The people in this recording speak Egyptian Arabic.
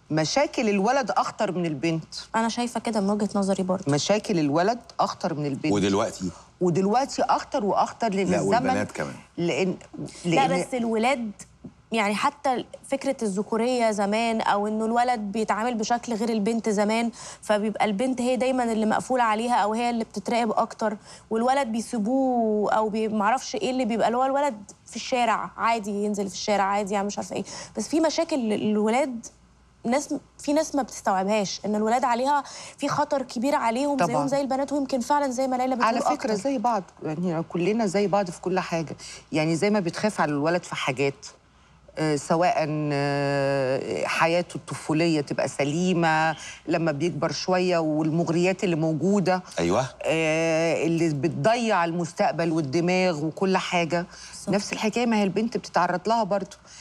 مشاكل الولد اخطر من البنت انا شايفه كده من وجهه نظري برضه مشاكل الولد اخطر من البنت ودلوقتي ودلوقتي اخطر واخطر لان لا، الزمن والبنات كمان. لان لا لان بس الولاد يعني حتى فكرة الذكورية زمان أو إنه الولد بيتعامل بشكل غير البنت زمان فبيبقى البنت هي دايما اللي مقفولة عليها أو هي اللي بتتراقب أكتر والولد بيسيبوه أو بي- معرفش إيه اللي بيبقى اللي هو الولد في الشارع عادي ينزل في الشارع عادي يعني مش عارفة إيه بس في مشاكل الولاد ناس في ناس ما بتستوعبهاش ان الولاد عليها في خطر كبير عليهم طبعاً. زيهم زي البنات ويمكن فعلا زي ما ليلى بتقول على فكره أكتر. زي بعض يعني كلنا زي بعض في كل حاجه يعني زي ما بتخاف على الولد في حاجات آه، سواء آه، حياته الطفوليه تبقى سليمه لما بيكبر شويه والمغريات اللي موجوده ايوه آه، اللي بتضيع المستقبل والدماغ وكل حاجه بالظبط. نفس الحكايه ما هي البنت بتتعرض لها برضه